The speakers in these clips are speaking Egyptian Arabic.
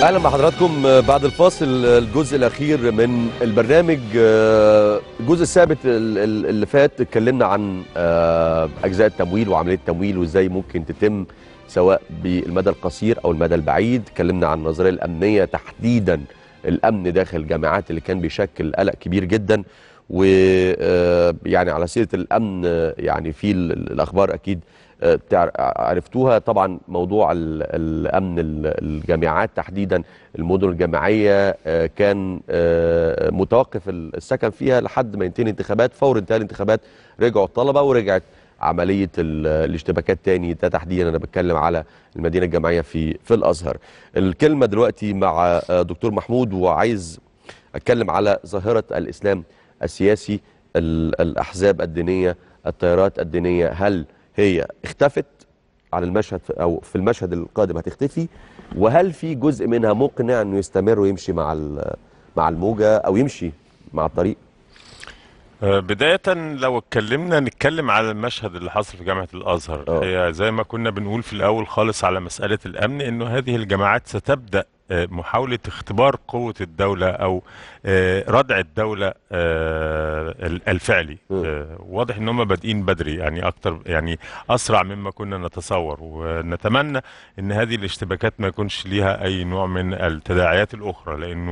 اهلا بحضراتكم بعد الفاصل الجزء الاخير من البرنامج الجزء الثابت اللي فات اتكلمنا عن اجزاء التمويل وعمليه التمويل وازاي ممكن تتم سواء بالمدى القصير او المدى البعيد اتكلمنا عن النظريه الامنيه تحديدا الامن داخل الجامعات اللي كان بيشكل قلق كبير جدا ويعني على سيره الامن يعني في الاخبار اكيد عرفتوها طبعا موضوع الامن الجامعات تحديدا المدن الجامعيه كان متوقف السكن فيها لحد ما ينتهي الانتخابات فور انتهاء الانتخابات رجعوا الطلبه ورجعت عمليه الاشتباكات تاني ده تحديدا انا بتكلم على المدينه الجامعيه في في الازهر الكلمه دلوقتي مع دكتور محمود وعايز اتكلم على ظاهره الاسلام السياسي الاحزاب الدينيه التيارات الدينيه هل هي اختفت على المشهد او في المشهد القادم هتختفي وهل في جزء منها مقنع انه يستمر ويمشي مع مع الموجه او يمشي مع الطريق بداية لو اتكلمنا نتكلم على المشهد اللي حصل في جامعة الأزهر أوه. هي زي ما كنا بنقول في الأول خالص على مسألة الأمن إنه هذه الجماعات ستبدأ محاولة اختبار قوة الدولة أو ردع الدولة الفعلي واضح إن هم بادئين بدري يعني أكتر يعني أسرع مما كنا نتصور ونتمنى إن هذه الاشتباكات ما يكونش ليها أي نوع من التداعيات الأخرى لأنه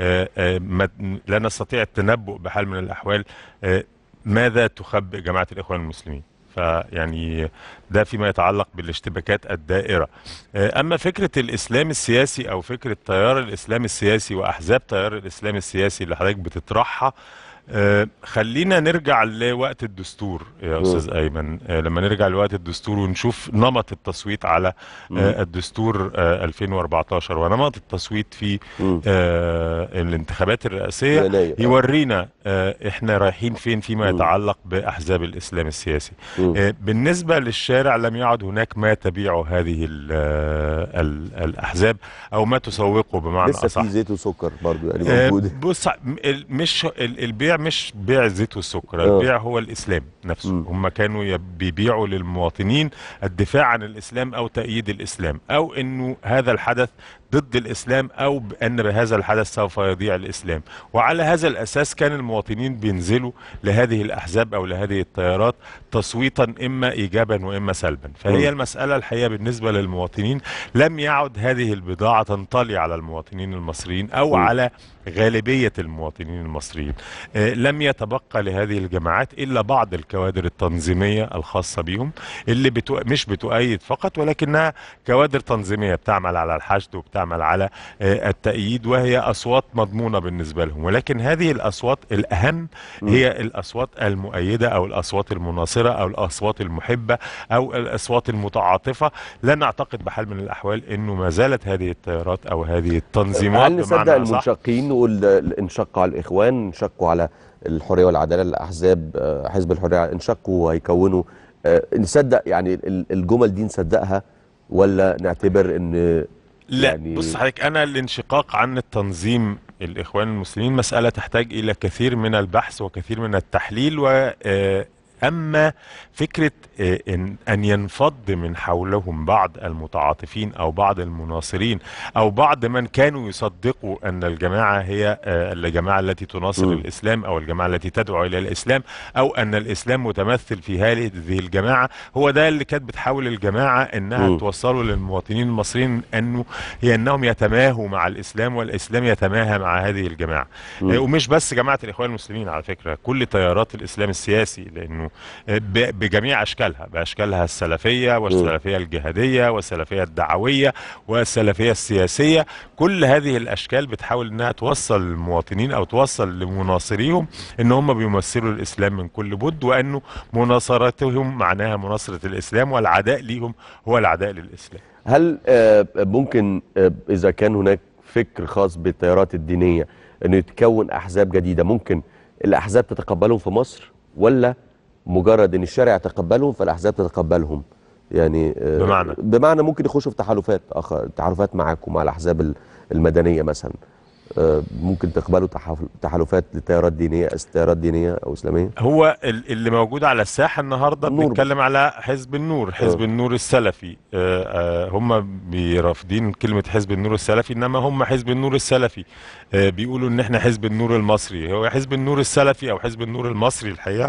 لا نستطيع التنبؤ بحال من الأحوال ماذا تخبئ جماعة الإخوان المسلمين فيعني ده فيما يتعلق بالاشتباكات الدائرة أما فكرة الإسلام السياسي أو فكرة تيار الإسلام السياسي وأحزاب تيار الإسلام السياسي اللي حضرتك بتطرحها آه خلينا نرجع لوقت الدستور يا استاذ ايمن آه لما نرجع لوقت الدستور ونشوف نمط التصويت على آه الدستور 2014 ونمط التصويت في الانتخابات الرئاسيه يورينا احنا رايحين فين فيما يتعلق باحزاب الاسلام السياسي بالنسبه للشارع لم يعد هناك ما تبيعه هذه ال ال الاحزاب او ما تسوقه بمعنى لسه اصح في زيت وسكر برضو يعني موجود بص مش البيع البيع مش بيع الزيت والسكر البيع هو الاسلام نفسه م. هم كانوا بيبيعوا للمواطنين الدفاع عن الاسلام او تأييد الاسلام او انه هذا الحدث ضد الاسلام او بان بهذا الحدث سوف يضيع الاسلام وعلى هذا الاساس كان المواطنين بينزلوا لهذه الاحزاب او لهذه التيارات تصويتا اما ايجابا واما سلبا فهي م. المساله الحقيقه بالنسبه للمواطنين لم يعد هذه البضاعه تنطلي على المواطنين المصريين او م. على غالبيه المواطنين المصريين آه لم يتبقى لهذه الجماعات الا بعض الكوادر التنظيميه الخاصه بهم اللي بتو... مش بتؤيد فقط ولكنها كوادر تنظيميه بتعمل على الحشد وبتعمل على آه التأييد وهي اصوات مضمونه بالنسبه لهم ولكن هذه الاصوات الاهم هي الاصوات المؤيده او الاصوات المناصره او الاصوات المحبه او الاصوات المتعاطفه لا نعتقد بحال من الاحوال انه ما زالت هذه التيارات او هذه التنظيمات هل نصدق المنشقين نقول انشقوا على الاخوان انشقوا على الحريه والعداله الاحزاب حزب الحريه انشقوا وهيكونوا نصدق يعني الجمل دي نصدقها ولا نعتبر ان لا يعني بص حضرتك انا الانشقاق عن التنظيم الاخوان المسلمين مساله تحتاج الى كثير من البحث وكثير من التحليل و أما فكرة إن, أن ينفض من حولهم بعض المتعاطفين أو بعض المناصرين أو بعض من كانوا يصدقوا أن الجماعة هي الجماعة التي تناصر م. الإسلام أو الجماعة التي تدعو إلى الإسلام أو أن الإسلام متمثل في هذه الجماعة هو ده اللي كانت بتحاول الجماعة أنها م. توصله للمواطنين المصريين أنه هي أنهم يتماهوا مع الإسلام والإسلام يتماهى مع هذه الجماعة م. ومش بس جماعة الإخوان المسلمين على فكرة كل تيارات الإسلام السياسي لأنه بجميع اشكالها باشكالها السلفيه والسلفيه الجهاديه والسلفيه الدعويه والسلفيه السياسيه كل هذه الاشكال بتحاول انها توصل للمواطنين او توصل لمناصريهم ان هم بيمثلوا الاسلام من كل بد وانه مناصرتهم معناها مناصره الاسلام والعداء ليهم هو العداء للاسلام هل ممكن اذا كان هناك فكر خاص بالتيارات الدينيه انه يتكون احزاب جديده ممكن الاحزاب تتقبلهم في مصر ولا مجرد ان الشارع يتقبلهم فالاحزاب تتقبلهم يعني بمعنى بمعنى ممكن يخشوا في تحالفات اخر تحالفات معاكم مع الاحزاب المدنيه مثلا آه، ممكن تقبلوا تحف- تحالفات لتيارات دينيه تيارات دينيه او اسلاميه هو ال- اللي موجود على الساحه النهارده النور بنتكلم على حزب النور حزب آه. النور السلفي آه، آه، هم بيرافضين كلمه حزب النور السلفي انما هم حزب النور السلفي آه، بيقولوا ان احنا حزب النور المصري هو حزب النور السلفي او حزب النور المصري الحقيقه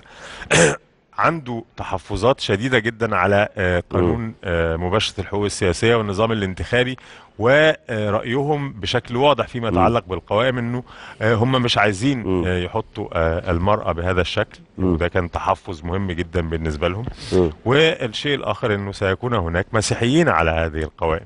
عنده تحفظات شديده جدا على آه، قانون آه، مباشره الحقوق السياسيه والنظام الانتخابي ورأيهم بشكل واضح فيما يتعلق بالقوائم انه آه، هم مش عايزين مم. آه، يحطوا آه، المرأة بهذا الشكل مم. وده كان تحفظ مهم جدا بالنسبة لهم مم. والشيء الآخر أنه سيكون هناك مسيحيين على هذه القوائم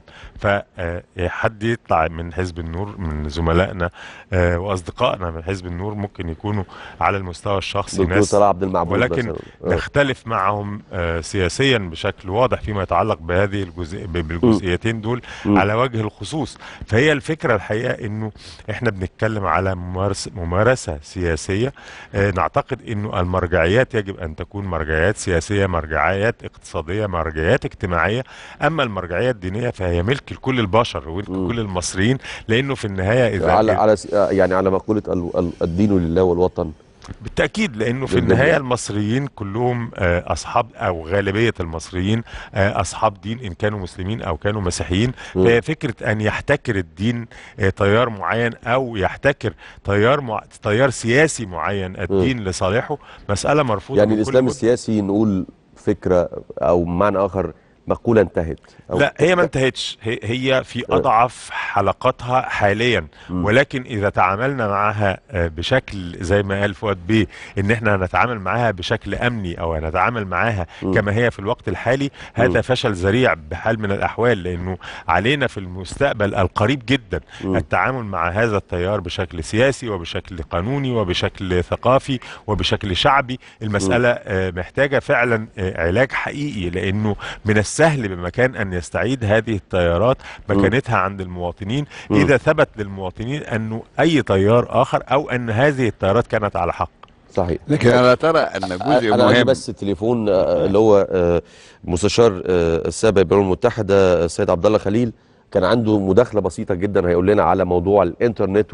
فحد يطلع من حزب النور من زملائنا آه، وأصدقائنا من حزب النور ممكن يكونوا على المستوى الشخصي دكتور ناس طلال عبد المعبود ولكن مثلاً. آه. نختلف معهم آه، سياسيا بشكل واضح فيما يتعلق بهذه الجزء بالجزئيتين دول مم. على وجه الخصوص فهي الفكرة الحقيقة انه احنا بنتكلم على ممارسة, ممارسة سياسية آه، نعتقد انه المرجعيات يجب ان تكون مرجعيات سياسية مرجعيات اقتصادية مرجعيات اجتماعية اما المرجعية الدينية فهي ملك لكل البشر وملك مم. كل المصريين لانه في النهاية اذا على على س- آه، يعني على مقوله ال- ال- الدين لله والوطن بالتأكيد لأنه في بالضبط. النهاية المصريين كلهم آه، أصحاب أو غالبية المصريين آه، أصحاب دين إن كانوا مسلمين أو كانوا مسيحيين مم. فهي فكرة أن يحتكر الدين آه، تيار معين أو يحتكر تيار مع... تيار سياسي معين الدين لصالحه مسألة مرفوضة يعني بكل الاسلام وجه. السياسي نقول فكره او معنى اخر مقوله انتهت أو لا هي ما انتهتش هي, هي في اضعف حلقاتها حاليا مم. ولكن اذا تعاملنا معها آه، بشكل زي ما قال فؤاد بيه ان احنا نتعامل معها بشكل امني او نتعامل معاها مم. كما هي في الوقت الحالي هذا مم. فشل ذريع بحال من الاحوال لانه علينا في المستقبل القريب جدا مم. التعامل مع هذا التيار بشكل سياسي وبشكل قانوني وبشكل ثقافي وبشكل شعبي المسألة آه، محتاجة فعلا آه، علاج حقيقي لأنه من السهل بمكان أن يستعيد هذه التيارات مكانتها عند المواطنين مم. إذا ثبت للمواطنين أنه أي تيار آخر أو أن هذه التيارات كانت على حق صحيح لكن انا ترى ان جزء انا عندي مهم بس تليفون آه، اللي هو آه، مستشار آه، السابق بالامم المتحده السيد عبد الله خليل كان عنده مداخله بسيطه جدا هيقول لنا على موضوع الانترنت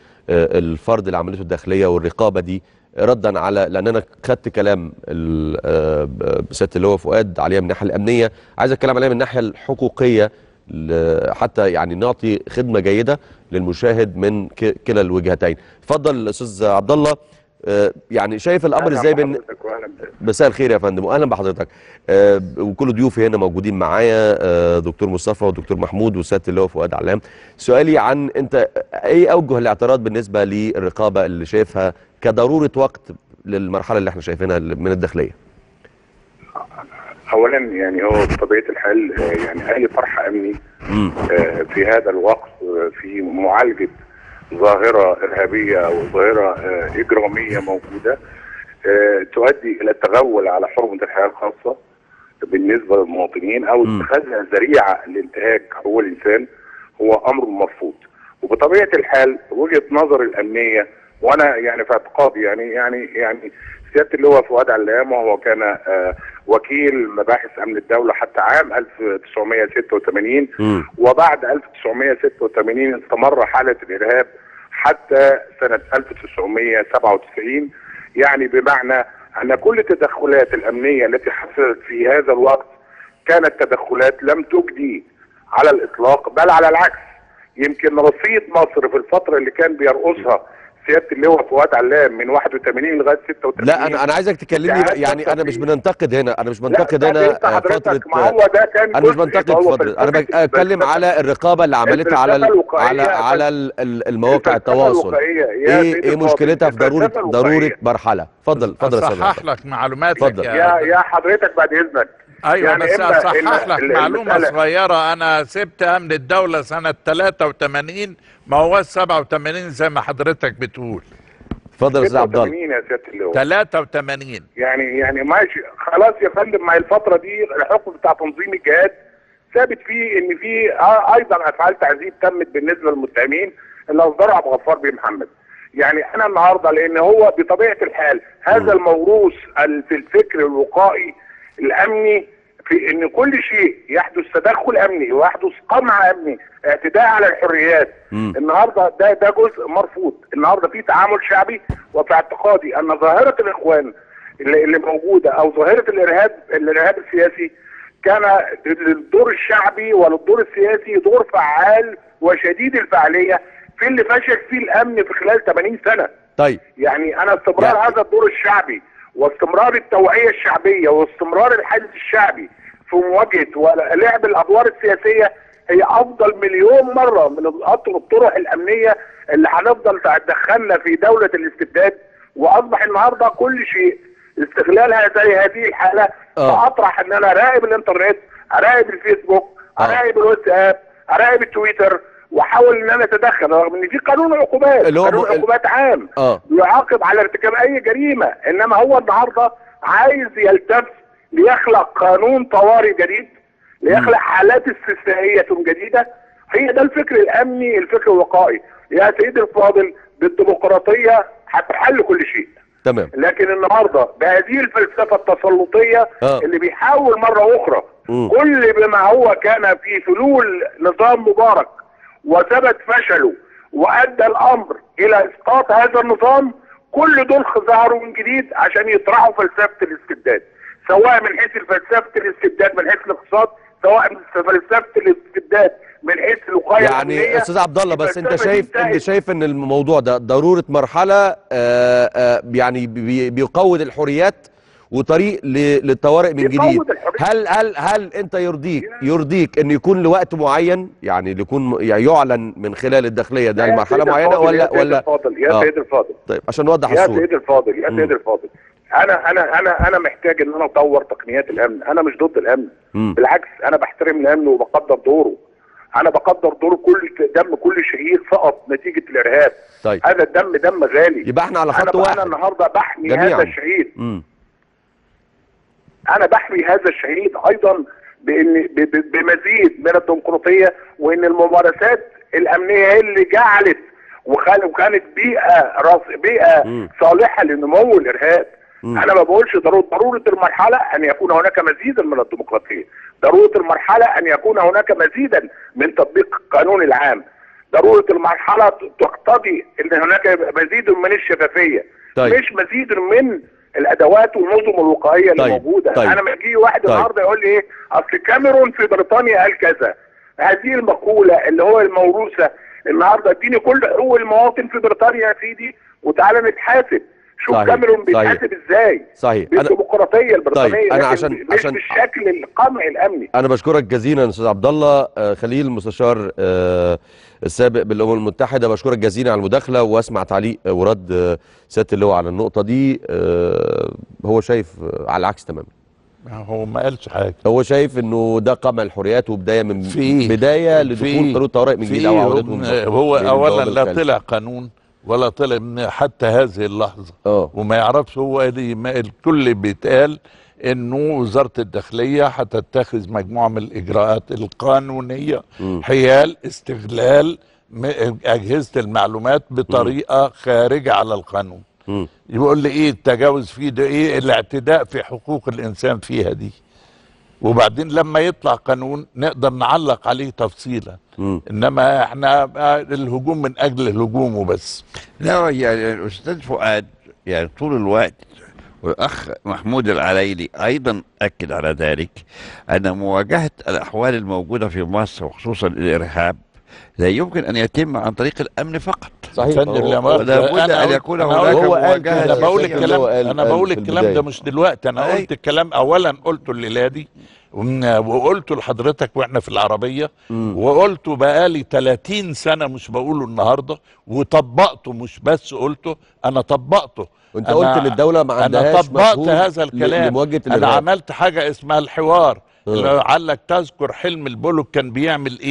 والفرض اللي عملته الداخليه والرقابه دي ردا على لان انا خدت كلام ال- آه، ب- سياده اللواء فؤاد عليها من الناحيه الامنيه عايز اتكلم عليها من الناحيه الحقوقيه ل- حتى يعني نعطي خدمه جيده للمشاهد من ك- كلا الوجهتين اتفضل استاذ عبد الله آه، يعني شايف الامر ازاي بين مساء الخير يا فندم واهلا بحضرتك آه وكل ضيوفي هنا موجودين معايا آه دكتور مصطفى ودكتور محمود وسياده اللواء فؤاد علام سؤالي عن انت ايه اوجه الاعتراض بالنسبه للرقابه اللي شايفها كضروره وقت للمرحله اللي احنا شايفينها من الداخليه اولا يعني هو بطبيعه الحال آه، يعني اي طرح امني امم آه، في هذا الوقت آه، في معالجه ظاهره ارهابيه او ظاهره آه، اجراميه موجوده آه، تؤدي الى التغول على حرمه الحياه الخاصه بالنسبه للمواطنين او مم. اتخاذها ذريعه لانتهاك حقوق الانسان هو امر مرفوض وبطبيعه الحال وجهه نظر الامنيه وانا يعني في اعتقادي يعني يعني يعني سياده اللواء فؤاد علام وهو كان آه، وكيل مباحث امن الدوله حتى عام 1986 امم وبعد 1986 استمر حالة الإرهاب حتى سنة 1997 يعني بمعنى أن كل التدخلات الأمنية التي حصلت في هذا الوقت كانت تدخلات لم تجدي على الإطلاق بل على العكس يمكن رصيد مصر في الفترة اللي كان بيرقصها سيادة اللواء فؤاد علام من 81 لغاية 86 لا انا انا عايزك تكلمني ادعاءات يعني انا مش تفكير. بننتقد هنا انا مش لا، بنتقد ده هنا انت آه، حضرتك فتره ما هو ده كان انا مش جزء، بنتقد ما هو اتفضل انا فلسفة- بتكلم فلسفة- على الرقابه اللي عملتها على الفلسفة ال- الوقائية على يا على ال- ال- المواقع الفلسفة التواصل الوقائية يا ايه سيدي ايه الفاضل، مشكلتها في ضروره الفلسفة ضروره الوقائية. مرحله اتفضل اتفضل يا استاذ اصحح لك معلوماتك اتفضل. يا يا حضرتك بعد اذنك ايوه يعني بس إما اصحح ال- لك ال- معلومه المسألة- صغيره انا سبت امن الدوله سنه 83 ما هو 87 زي ما حضرتك بتقول اتفضل يا استاذ عبد الله 86 يا سياده اللواء 83 يعني يعني ماشي خلاص يا فندم ما هي الفتره دي الحكم بتاع تنظيم الجهاد ثابت فيه ان في آه ايضا افعال تعذيب تمت بالنسبه للمتهمين اللي اصدرها عبد الغفار بن محمد يعني انا النهارده لان هو بطبيعه الحال هذا الموروث ال- في الفكر الوقائي الامني في ان كل شيء يحدث تدخل امني ويحدث قمع امني اعتداء على الحريات مم. النهارده ده ده جزء مرفوض النهارده في تعامل شعبي وفي اعتقادي ان ظاهره الاخوان اللي, اللي موجوده او ظاهره الارهاب الارهاب السياسي كان للدور الشعبي وللدور السياسي دور فعال وشديد الفعاليه في اللي فشل فيه الامن في خلال 80 سنه طيب يعني انا استمرار يعني- هذا الدور الشعبي واستمرار التوعيه الشعبيه واستمرار الحدث الشعبي في مواجهه ولعب الادوار السياسيه هي افضل مليون مره من الأط- الطرق الامنيه اللي هنفضل تدخلنا في دوله الاستبداد واصبح النهارده كل شيء استغلال هذه هذه الحاله آه. فاطرح ان انا اراقب الانترنت اراقب الفيسبوك آه. اراقب الواتساب اراقب التويتر واحاول ان انا اتدخل رغم ان في قانون عقوبات اللي هو قانون م- عقوبات عام اه يعاقب على ارتكاب اي جريمه انما هو النهارده عايز يلتف ليخلق قانون طوارئ جديد ليخلق حالات استثنائيه جديده هي ده الفكر الامني الفكر الوقائي يا سيدي الفاضل بالديمقراطيه هتحل كل شيء تمام لكن النهارده بهذه الفلسفه التسلطيه آه. اللي بيحاول مره اخرى مم. كل بما هو كان في فلول نظام مبارك وثبت فشله وادى الامر الى اسقاط هذا النظام كل دول ظهروا من جديد عشان يطرحوا فلسفه الاستبداد سواء من حيث فلسفه الاستبداد من حيث الاقتصاد سواء من فلسفه الاستبداد من حيث الوقايه يعني الأمنية. استاذ عبد الله بس انت الفلسفة دي شايف ان انتهت. شايف ان الموضوع ده ضروره مرحله آه، آه، يعني بي- بيقوض الحريات وطريق ل- للطوارئ من بيقوض جديد الحريات. هل هل هل انت يرضيك يرضيك ان يكون لوقت معين يعني يكون م- يعني يعلن من خلال الداخليه ده يا لمرحله سيدي معينه الفاضل، ولا يا سيدي ولا الفاضل يا آه. سيدي الفاضل طيب عشان نوضح يا الصوره سيدي الفاضل يا مم. سيدي الفاضل انا انا انا انا محتاج ان انا اطور تقنيات الامن انا مش ضد الامن مم. بالعكس انا بحترم الامن وبقدر دوره انا بقدر دور كل دم كل شهيد سقط نتيجه الارهاب طيب هذا الدم دم غالي يبقى احنا على انا خط بقى واحد انا النهارده بحمي جميعاً. هذا الشهيد مم. انا بحمي هذا الشهيد ايضا بان ب- ب- بمزيد من الديمقراطيه وان الممارسات الامنيه هي اللي جعلت وخل- وكانت بيئه راس بيئه مم. صالحه لنمو الارهاب مم. انا ما بقولش ضروره ضروره المرحله ان يكون هناك مزيدا من الديمقراطيه ضروره المرحله ان يكون هناك مزيدا من تطبيق القانون العام ضروره المرحله تقتضي ان هناك مزيد من الشفافيه طيب. مش مزيد من الادوات والنظم الوقائيه اللي طيب. موجوده طيب. انا ما يجي واحد طيب. النهارده يقول لي ايه اصل كاميرون في بريطانيا قال كذا هذه المقوله اللي هو الموروثه النهارده اديني كل حقوق المواطن في بريطانيا يا سيدي وتعالى نتحاسب شوف صحيح. كاميرون صحيح. بيتحاسب ازاي صحيح انا بالديمقراطيه البريطانيه طيب، أنا لكن عشان- مش عشان- بالشكل القمعي الامني انا بشكرك جزيلا استاذ عبد الله آه، خليل المستشار آه، السابق بالامم المتحده بشكرك جزيلا على المداخله واسمع تعليق آه، ورد آه، سياده اللواء على النقطه دي آه، هو شايف آه، على العكس تماما هو ما قالش حاجه هو شايف انه ده قمع الحريات وبدايه من في- بدايه لدخول في- قانون طوارئ من جديد في او هم- عودتهم هو من اولا البوابة لا الخلفية. طلع قانون ولا طلع من حتى هذه اللحظه اه وما يعرفش هو اللي ما الكل بيتقال انه وزاره الداخليه هتتخذ مجموعه من الاجراءات القانونيه مم. حيال استغلال م- اجهزه المعلومات بطريقه خارجه على القانون مم. يقول لي ايه التجاوز فيه ده ايه الاعتداء في حقوق الانسان فيها دي وبعدين لما يطلع قانون نقدر نعلق عليه تفصيلا مم. انما احنا بقى الهجوم من اجل الهجوم وبس لا يعني الاستاذ فؤاد يعني طول الوقت والاخ محمود العليلي ايضا اكد على ذلك ان مواجهه الاحوال الموجوده في مصر وخصوصا الارهاب لا يمكن ان يتم عن طريق الامن فقط صحيح فندم هو- لا هو- مؤاخذة. لابد أنا ان قلت- يكون أنا هناك قلت- هو قال مواجهه كده، انا بقول سياسية الكلام اللي هو قال- انا قال بقول في الكلام ده البداية. مش دلوقتي انا أي. قلت الكلام اولا قلته الليله دي وم- وقلته لحضرتك واحنا في العربيه مم. وقلته بقالي 30 سنه مش بقوله النهارده وطبقته مش بس قلته انا طبقته وانت أنا- قلت للدوله ما انا عندهاش طبقت مجهود هذا ل- الكلام لمواجهه انا الارهاب عملت حاجه اسمها الحوار آه. اللي لعلك تذكر حلم البولو كان بيعمل ايه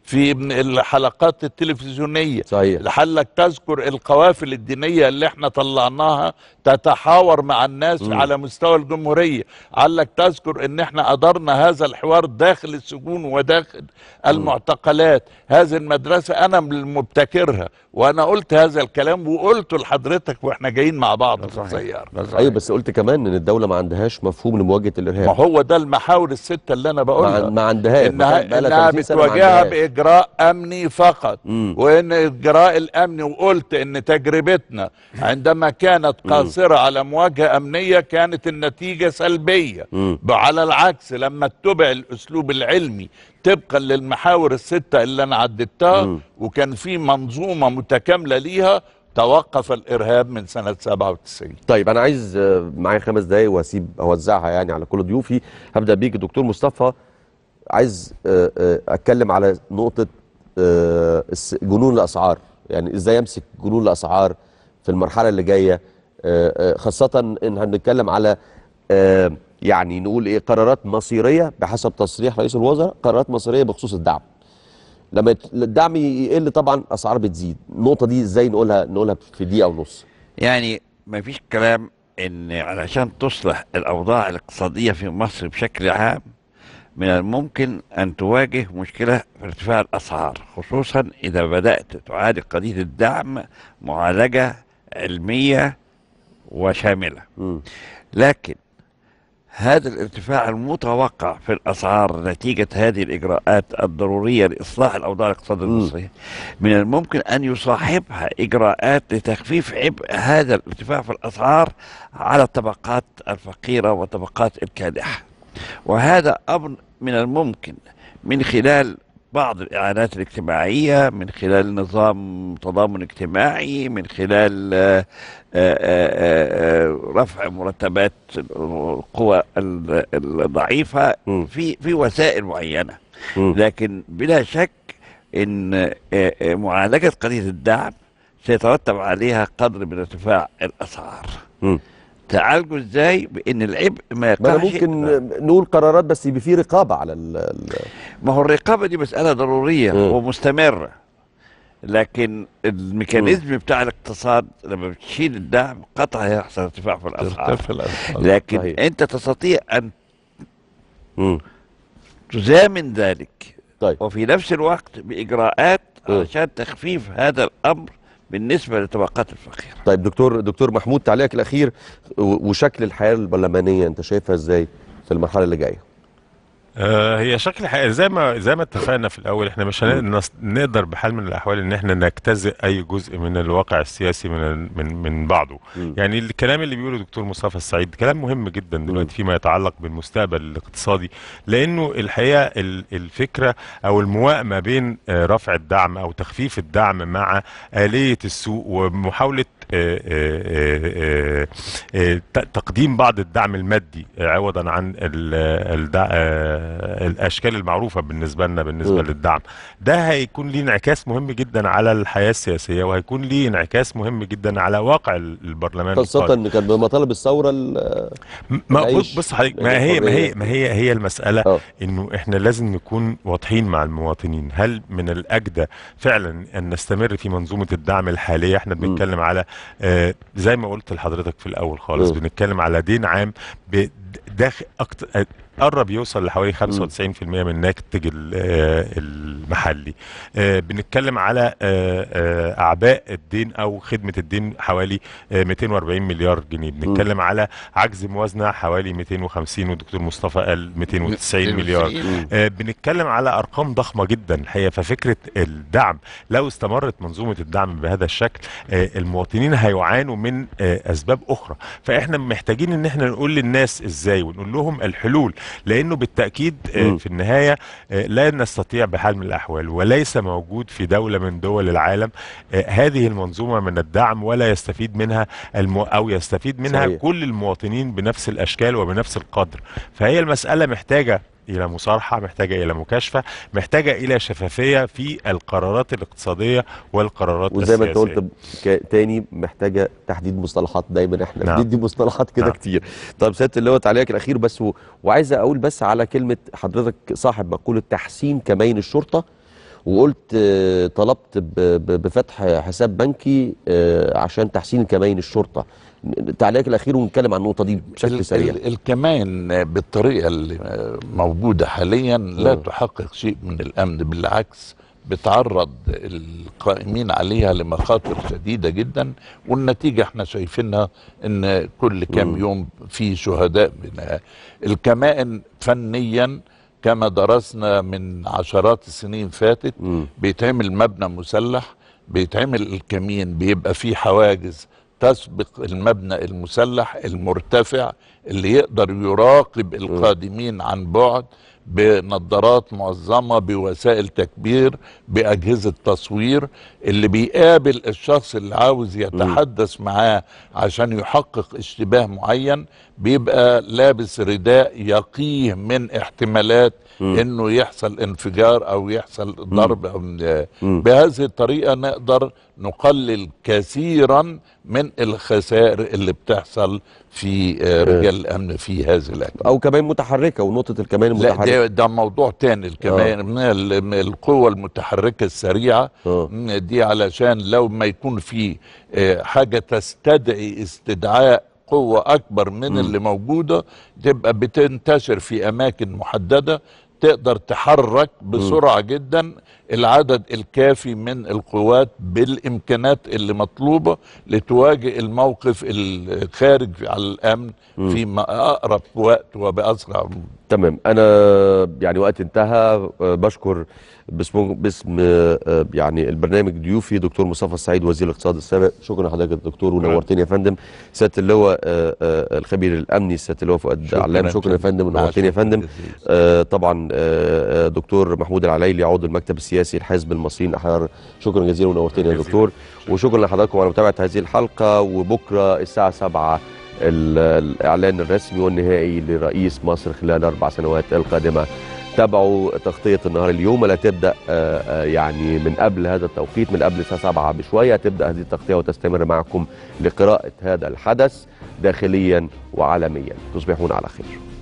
في من الحلقات التلفزيونيه صحيح لعلك تذكر القوافل الدينيه اللي احنا طلعناها تتحاور مع الناس مم. على مستوى الجمهوريه علك تذكر ان احنا ادرنا هذا الحوار داخل السجون وداخل المعتقلات هذه المدرسه انا من مبتكرها وانا قلت هذا الكلام وقلته لحضرتك واحنا جايين مع بعض في السياره ده صحيح. ايوه بس قلت كمان ان الدوله ما عندهاش مفهوم لمواجهه ما الارهاب هو ده المحاور السته اللي انا ما, بقولها ما عندهاش انها بقالها انها 30 سنة ما بتواجهها عندهاش. باجراء امني فقط مم. وان الاجراء الامني وقلت ان تجربتنا عندما كانت قاصره على مواجهه امنيه كانت النتيجه سلبيه مم. على العكس لما اتبع الاسلوب العلمي طبقا للمحاور السته اللي انا عددتها مم. وكان في منظومه متكامله ليها توقف الارهاب من سنه 97 طيب انا عايز آه، معايا خمس دقايق واسيب اوزعها يعني على كل ضيوفي هبدا بيك دكتور مصطفى عايز آه، آه، اتكلم على نقطه آه، الس- جنون الاسعار يعني ازاي امسك جنون الاسعار في المرحله اللي جايه آه، آه، خاصه ان هنتكلم على آه، يعني نقول ايه قرارات مصيريه بحسب تصريح رئيس الوزراء قرارات مصيريه بخصوص الدعم لما يت- الدعم يقل طبعا اسعار بتزيد النقطه دي ازاي نقولها نقولها في دقيقه ونص يعني ما فيش كلام ان علشان تصلح الاوضاع الاقتصاديه في مصر بشكل عام من الممكن ان تواجه مشكله في ارتفاع الاسعار خصوصا اذا بدات تعالج قضيه الدعم معالجه علميه وشامله مم. لكن هذا الارتفاع المتوقع في الاسعار نتيجه هذه الاجراءات الضروريه لاصلاح الاوضاع الاقتصاديه مم. المصريه من الممكن ان يصاحبها اجراءات لتخفيف عبء هذا الارتفاع في الاسعار على الطبقات الفقيره والطبقات الكادحه وهذا امر من الممكن من خلال بعض الاعانات الاجتماعيه من خلال نظام تضامن اجتماعي من خلال آه، آه، آه، آه، رفع مرتبات القوى ال- الضعيفه مم. في في وسائل معينه مم. لكن بلا شك ان آه، آه، معالجه قضيه الدعم سيترتب عليها قدر من ارتفاع الاسعار مم. تعالجه ازاي بان العبء ما ما أنا يقعش ممكن نقول قرارات بس يبقى في رقابه على ال ال ما هو الرقابه دي مساله ضروريه مم. ومستمره لكن الميكانيزم بتاع الاقتصاد لما بتشيل الدعم قطع هيحصل ارتفاع في الاسعار ترتفع الأسعار. لكن صحيح. انت تستطيع ان مم. تزامن ذلك طيب وفي نفس الوقت باجراءات مم. عشان تخفيف هذا الامر بالنسبه للطبقات الفقيره طيب دكتور دكتور محمود تعليقك الاخير و- وشكل الحياه البرلمانيه انت شايفها ازاي في المرحله اللي جايه آه، هي شكل حقيقي زي ما زي ما اتفقنا في الاول احنا مش هنقدر نقدر بحال من الاحوال ان احنا نجتزئ اي جزء من الواقع السياسي من ال- من من بعضه مم. يعني الكلام اللي بيقوله دكتور مصطفى السعيد كلام مهم جدا دلوقتي فيما يتعلق بالمستقبل الاقتصادي لانه الحقيقه ال- الفكره او الموائمه بين آه، رفع الدعم او تخفيف الدعم مع اليه السوق ومحاوله آه، آه، آه، آه، ت- تقديم بعض الدعم المادي آه، عوضا عن ال- الدع- آه، الاشكال المعروفه بالنسبه لنا بالنسبه م. للدعم ده هيكون ليه انعكاس مهم جدا على الحياه السياسيه وهيكون ليه انعكاس مهم جدا على واقع ال- البرلمان خاصه القادم. ان كان بمطالب الثوره ال- ما العيش بص بص حضرتك ما هي ما هي ما هي هي المساله اه انه احنا لازم نكون واضحين مع المواطنين هل من الاجدى فعلا ان نستمر في منظومه الدعم الحاليه احنا بنتكلم على آه زي ما قلت لحضرتك في الاول خالص مم. بنتكلم على دين عام ب- داخل أكتر قرب يوصل لحوالي 95% من الناتج ال- آه، المحلي آه، بنتكلم على آه، آه، اعباء الدين او خدمه الدين حوالي آه، 240 مليار جنيه بنتكلم على عجز موازنه حوالي 250 والدكتور مصطفى قال 290 مليار آه، بنتكلم على ارقام ضخمه جدا الحقيقه ففكره الدعم لو استمرت منظومه الدعم بهذا الشكل آه، المواطنين هيعانوا من آه، اسباب اخرى فاحنا محتاجين ان احنا نقول للناس ازاي ونقول لهم الحلول لانه بالتاكيد آه، مم. في النهايه آه، لا نستطيع بحال من الاحوال وليس موجود في دوله من دول العالم آه، هذه المنظومه من الدعم ولا يستفيد منها المو او يستفيد منها صحيح. كل المواطنين بنفس الاشكال وبنفس القدر فهي المساله محتاجه الى مصارحه محتاجه الى مكاشفه محتاجه الى شفافيه في القرارات الاقتصاديه والقرارات وزي ما انت السياسيه قلت ك- تاني محتاجه تحديد مصطلحات دايما احنا نعم. بندي مصطلحات كده نعم. كتير طب سياده اللواء تعليقك الاخير بس و... وعايز اقول بس على كلمه حضرتك صاحب مقوله تحسين كمين الشرطه وقلت آه، طلبت ب- ب- بفتح حساب بنكي آه، عشان تحسين كمين الشرطه تعليقك الاخير ونتكلم عن النقطه دي ال- بشكل سريع ال- الكمان بالطريقه اللي موجوده حاليا لا مم. تحقق شيء من الامن بالعكس بتعرض القائمين عليها لمخاطر شديده جدا والنتيجه احنا شايفينها ان كل كام يوم في شهداء منها الكمائن فنيا كما درسنا من عشرات السنين فاتت مم. بيتعمل مبنى مسلح بيتعمل الكمين بيبقى فيه حواجز تسبق المبنى المسلح المرتفع اللي يقدر يراقب القادمين عن بعد بنظارات معظمة بوسائل تكبير بأجهزة تصوير اللي بيقابل الشخص اللي عاوز يتحدث معاه عشان يحقق اشتباه معين بيبقى لابس رداء يقيه من احتمالات انه يحصل انفجار او يحصل ضرب أو مم. بهذه الطريقه نقدر نقلل كثيرا من الخسائر اللي بتحصل في آه، رجال الامن في هذه الاجهزه او كمان متحركه ونقطه الكمان لا المتحركه ده, ده موضوع تاني كمان من ال- من القوة المتحركة السريعة آه. م، دي علشان لو ما يكون في آه، حاجة تستدعي استدعاء قوة أكبر من اللي موجودة تبقى بتنتشر في أماكن محددة تقدر تحرك بسرعة جدا العدد الكافي من القوات بالإمكانات اللي مطلوبة لتواجه الموقف الخارج على الأمن في ما أقرب وقت وبأسرع تمام انا يعني وقت انتهى آه، بشكر باسم باسم آه، يعني البرنامج ضيوفي دكتور مصطفى السعيد وزير الاقتصاد السابق شكرا لحضرتك يا دكتور ونورتني يا فندم سياده اللواء آه، آه، الخبير الامني سياده اللواء فؤاد شكراً علام شكرا يا فندم مع ونورتني يا شكراً فندم جزيلاً. آه، طبعا آه، آه، دكتور محمود العلايلي عضو المكتب السياسي الحزب المصريين الاحرار شكرا جزيلا ونورتني يا دكتور وشكرا لحضراتكم على متابعه هذه الحلقه وبكره الساعه 7 ال- الاعلان الرسمي والنهائي لرئيس مصر خلال الاربع سنوات القادمه تابعوا تغطيه النهار اليوم ولا تبدا آه، آه، يعني من قبل هذا التوقيت من قبل الساعه 7 بشويه تبدا هذه التغطيه وتستمر معكم لقراءه هذا الحدث داخليا وعالميا تصبحون على خير